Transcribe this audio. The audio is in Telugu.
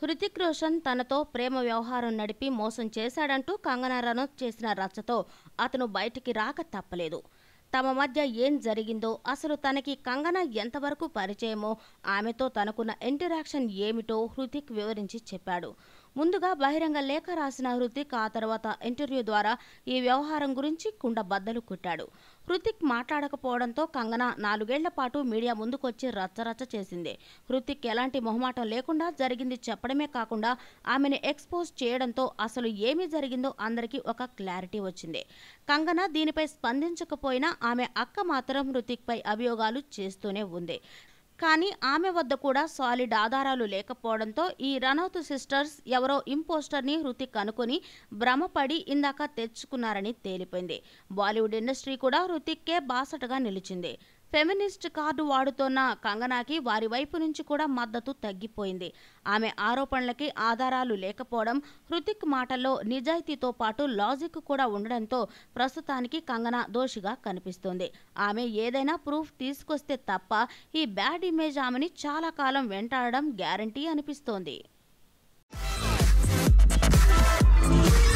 హృతిక్ రోషన్ తనతో ప్రేమ వ్యవహారం నడిపి మోసం చేశాడంటూ కంగనా రనౌత్ చేసిన రచ్చతో అతను బయటికి రాక తప్పలేదు తమ మధ్య ఏం జరిగిందో అసలు తనకి కంగన ఎంతవరకు పరిచయమో ఆమెతో తనకున్న ఇంటరాక్షన్ ఏమిటో హృతిక్ వివరించి చెప్పాడు ముందుగా బహిరంగ లేఖ రాసిన హృతిక్ ఆ తర్వాత ఇంటర్వ్యూ ద్వారా ఈ వ్యవహారం గురించి కుండ బద్దలు కొట్టాడు హృతిక్ మాట్లాడకపోవడంతో కంగన నాలుగేళ్ల పాటు మీడియా ముందుకొచ్చి రచ్చరచ్చ చేసింది హృతిక్ ఎలాంటి మొహమాటం లేకుండా జరిగింది చెప్పడమే కాకుండా ఆమెను ఎక్స్పోజ్ చేయడంతో అసలు ఏమి జరిగిందో అందరికీ ఒక క్లారిటీ వచ్చింది కంగన దీనిపై స్పందించకపోయినా ఆమె అక్క మాత్రం హృతిక్పై అభియోగాలు చేస్తూనే ఉంది కానీ ఆమె వద్ద కూడా సాలిడ్ ఆధారాలు లేకపోవడంతో ఈ రనౌత్ సిస్టర్స్ ఎవరో ఇంపోస్టర్ని హృతిక్ అనుకుని భ్రమపడి ఇందాక తెచ్చుకున్నారని తేలిపోయింది బాలీవుడ్ ఇండస్ట్రీ కూడా హృతిక్కే బాసటగా నిలిచింది ఫెమినిస్ట్ కార్డు వాడుతోన్న కంగనాకి వారి వైపు నుంచి కూడా మద్దతు తగ్గిపోయింది ఆమె ఆరోపణలకి ఆధారాలు లేకపోవడం హృతిక్ మాటల్లో నిజాయితీతో పాటు లాజిక్ కూడా ఉండడంతో ప్రస్తుతానికి కంగనా దోషిగా కనిపిస్తోంది ఆమె ఏదైనా ప్రూఫ్ తీసుకొస్తే తప్ప ఈ బ్యాడ్ ఇమేజ్ ఆమెని చాలా కాలం వెంటాడడం గ్యారంటీ అనిపిస్తోంది